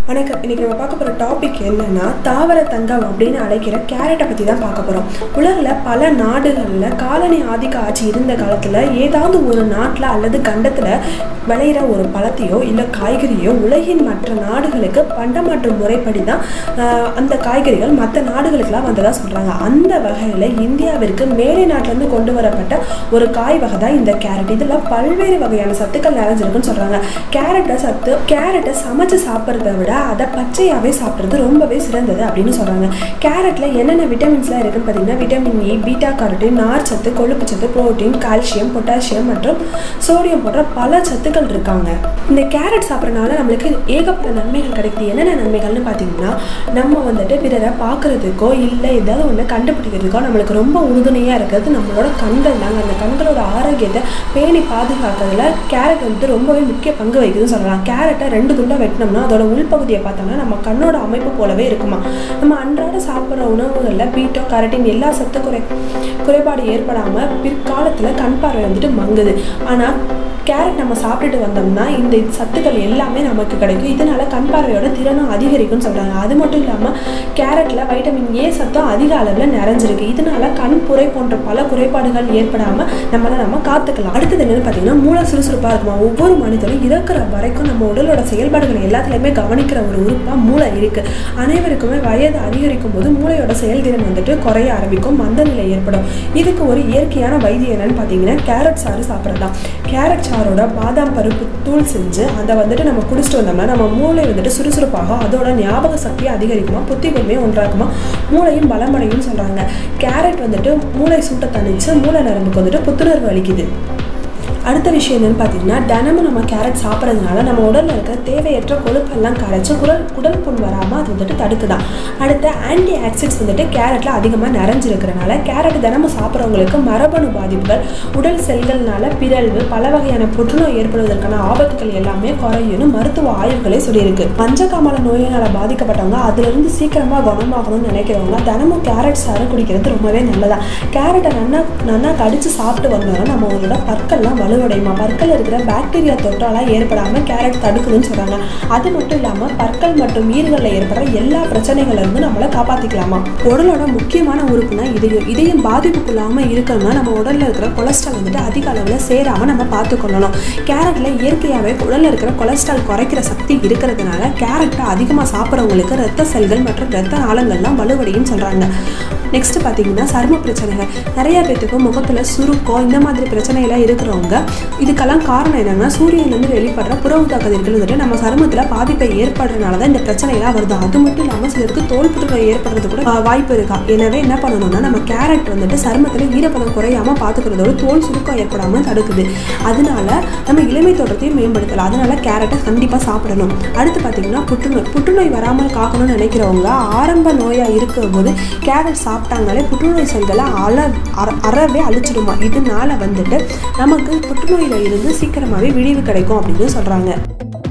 வணக்கம் இன்னைக்கு நம்ம பார்க்க போகிற டாபிக் என்னன்னா தாவர தங்கம் அப்படின்னு அழைக்கிற கேரட்டை பற்றி தான் பார்க்க போகிறோம் உலகில் பல நாடுகளில் காலனி ஆதிக்க ஆட்சி இருந்த காலத்தில் ஏதாவது ஒரு நாட்டில் அல்லது கண்டத்தில் விளையிற ஒரு பழத்தையோ இல்லை காய்கறியோ உலகின் மற்ற நாடுகளுக்கு பண்டமாற்று முறைப்படி தான் ஆஹ், அந்த காய்கறிகள் மற்ற நாடுகளுக்கெல்லாம் வந்ததாக சொல்கிறாங்க அந்த வகையில் இந்தியாவிற்கு மேலை நாட்டிலேருந்து கொண்டு வரப்பட்ட ஒரு காய் வகை தான் இந்த கேரட் இதில் பல்வேறு வகையான சத்துக்கள் நிறைஞ்சிருக்குன்னு சொல்கிறாங்க கேரட்டை சத்து கேரட்டை சமைச்சு சாப்பிட்றத விட அதை பச்சையாகவே சாப்பிட்றது ரொம்பவே சிறந்தது அப்படின்னு சொல்கிறாங்க கேரட்டில் என்னென்ன விட்டமின்ஸ்லாம் இருக்குன்னு பார்த்தீங்கன்னா விட்டமின் இ பீட்டா கரோட்டின் நார்ச்சத்து கொழுப்பு சத்து புரோட்டீன் கால்சியம் பொட்டாசியம் மற்றும் சோடியம் போன்ற பல சத்துக்கள் இருக்காங்க இந்த கேரட் சாப்பிட்றதுனால நம்மளுக்கு ஏகப்பட்ட நன்மைகள் கிடைக்குது என்னென்ன நன்மைகள்னு பார்த்தீங்கன்னா நம்ம வந்துட்டு பிறரை பார்க்குறதுக்கோ இல்லை ஏதாவது ஒன்று கண்டுபிடிக்கிறதுக்கோ நம்மளுக்கு ரொம்ப உறுதுணையாக இருக்கிறது நம்மளோட கண்கள் தாங்க அந்த கண்களோட ஆரோக்கியத்தை பேணி பாதுகாக்கிறதுல கேரட் வந்துட்டு ரொம்பவே முக்கிய பங்கு வகிக்குதுன்னு சொல்லலாம் கேரட்டை ரெண்டு துண்டாக வெட்டினோம்னா அதோட உள்பகுதியை பார்த்தோம்னா நம்ம கண்ணோட அமைப்பு போலவே இருக்குமா நம்ம அன்றாட சாப்பிட்ற உணவுகளில் பீட்டோ கரட்டின் எல்லா சத்து குறை குறைபாடு ஏற்படாமல் பிற்காலத்தில் கண் பார்வை வந்துட்டு மங்குது ஆனால் கேரட் நம்ம சாப்பிட்டுட்டு வந்தோம்னா இந்த சத்துக்கள் எல்லாமே நமக்கு கிடைக்கும் இதனால கண் பார்வையோட திறனும் அதிகரிக்கும்னு சொல்கிறாங்க அது மட்டும் இல்லாமல் கேரட்டில் வைட்டமின் ஏ சத்தம் அதிக அளவில் நிறைஞ்சிருக்கு இதனால கண் புரை போன்ற பல குறைபாடுகள் ஏற்படாமல் நம்மளை நம்ம காத்துக்கலாம் அடுத்தது என்னன்னு பார்த்தீங்கன்னா மூளை சுறுசுறுப்பாக இருக்குமா ஒவ்வொரு மனிதனும் இறக்குற வரைக்கும் நம்ம உடலோட செயல்பாடுகள் எல்லாத்துலேயுமே கவனிக்கிற ஒரு உறுப்பாக மூளை இருக்குது அனைவருக்குமே வயது அதிகரிக்கும் போது மூளையோட செயல்திறன் வந்துட்டு குறைய ஆரம்பிக்கும் மந்த நிலை ஏற்படும் இதுக்கு ஒரு இயற்கையான வைத்தியம் என்னன்னு பார்த்தீங்கன்னா கேரட் சாறு சாப்பிட்றது தான் கேரட் சாரோட பாதாம் பருப்பு தூள் செஞ்சு அதை வந்துட்டு நம்ம குடிச்சிட்டு வந்தோம்னா நம்ம மூளை வந்துட்டு சுறுசுறுப்பாக அதோட ஞாபக சக்தியை அதிகரிக்குமா புத்தி கூர்மையை ஒன்றாக்குமா மூளையும் பலமடையும் சொல்கிறாங்க கேரட் வந்துட்டு மூளை சூட்டை தணிச்சு மூளை நரம்புக்கு வந்துட்டு புத்துணர்வு அளிக்குது அடுத்த விஷயம் என்னன்னு பார்த்தீங்கன்னா தினமும் நம்ம கேரட் சாப்பிட்றதுனால நம்ம உடலில் இருக்கிற தேவையற்ற கொழுப்பெல்லாம் கரைச்சி குடல் குடல் புண் வராமல் அது வந்துட்டு தடுக்குதான் அடுத்து ஆன்டி ஆக்சிட்ஸ் வந்துட்டு கேரட்டில் அதிகமாக நிறைஞ்சிருக்கிறனால கேரட் தினமும் சாப்பிட்றவங்களுக்கு மரபணு பாதிப்புகள் உடல் செல்கள்னால பிறழ்வு பல வகையான புற்றுநோய் ஏற்படுவதற்கான ஆபத்துகள் எல்லாமே குறையும்னு மருத்துவ ஆய்வுகளே சொல்லியிருக்கு பஞ்சகாமல நோயினால் பாதிக்கப்பட்டவங்க அதிலிருந்து சீக்கிரமாக குணமாகணும்னு நினைக்கிறவங்க தினமும் கேரட் சாறு குடிக்கிறது ரொம்பவே நல்லதா கேரட்டை நல்லா நல்லா கடிச்சு சாப்பிட்டு வந்தோம்னா நம்மளோட பற்கள்லாம் வலுவடையுமா பற்கள் இருக்கிற பாக்டீரியா தொற்றாலாம் ஏற்படாமல் கேரட் தடுக்குதுன்னு சொல்கிறாங்க அது மட்டும் இல்லாமல் பற்கள் மற்றும் ஈறுகளில் ஏற்படுற எல்லா பிரச்சனைகள்ல இருந்து நம்மளை காப்பாற்றிக்கலாமா உடலோட முக்கியமான உறுப்புனா இதயம் இதயம் பாதிப்புக்குள்ளாமல் இருக்கணும்னா நம்ம உடலில் இருக்கிற கொலஸ்ட்ரால் வந்துட்டு அதிக அளவில் சேராமல் நம்ம பார்த்துக்கொள்ளணும் கேரட்டில் இயற்கையாகவே உடலில் இருக்கிற கொலஸ்ட்ரால் குறைக்கிற சக்தி இருக்கிறதுனால கேரட்டை அதிகமாக சாப்பிட்றவங்களுக்கு ரத்த செல்கள் மற்றும் ரத்த நாளங்கள்லாம் வலுவடையும் சொல்கிறாங்க நெக்ஸ்ட் பார்த்தீங்கன்னா சரும பிரச்சனைகள் நிறைய பேத்துக்கு முகத்தில் சுருக்கம் இந்த மாதிரி பிரச்சனையெல்லாம் இருக்கிறவங்க இதுக்கெல்லாம் காரணம் என்னன்னா சூரியன்லேருந்து வெளிப்படுற புற ஊதா கதிர்கள் வந்துட்டு நம்ம சருமத்தில் பாதிப்பை ஏற்படுறதுனால தான் இந்த பிரச்சனையெல்லாம் வருது அது மட்டும் இல்லாமல் சிலருக்கு தோல் புற்றுநோய் ஏற்படுறது கூட ஆஹ், வாய்ப்பு இருக்கா எனவே என்ன பண்ணணும்னா நம்ம கேரட் வந்துட்டு சருமத்தில் ஈரப்பதம் குறையாமல் பார்த்துக்கிறதோட தோல் சுருக்கம் ஏற்படாமல் தடுக்குது அதனால நம்ம இளமை தோற்றத்தையும் மேம்படுத்தலாம் அதனால கேரட்டை கண்டிப்பாக சாப்பிடணும் அடுத்து பார்த்தீங்கன்னா புற்றுநோய் புற்றுநோய் வராமல் காக்கணும்னு நினைக்கிறவங்க ஆரம்ப நோயாக இருக்கும்போது கேரட் சாப்பிட்டாங்களே புற்றுநோய் செல்களை அள அற- அறவே அழிச்சிடுமா இதனால வந்துட்டு நமக்கு புற்றுநோயில இருந்து சீக்கிரமாகவே விடிவு கிடைக்கும் அப்படின்னு சொல்கிறாங்க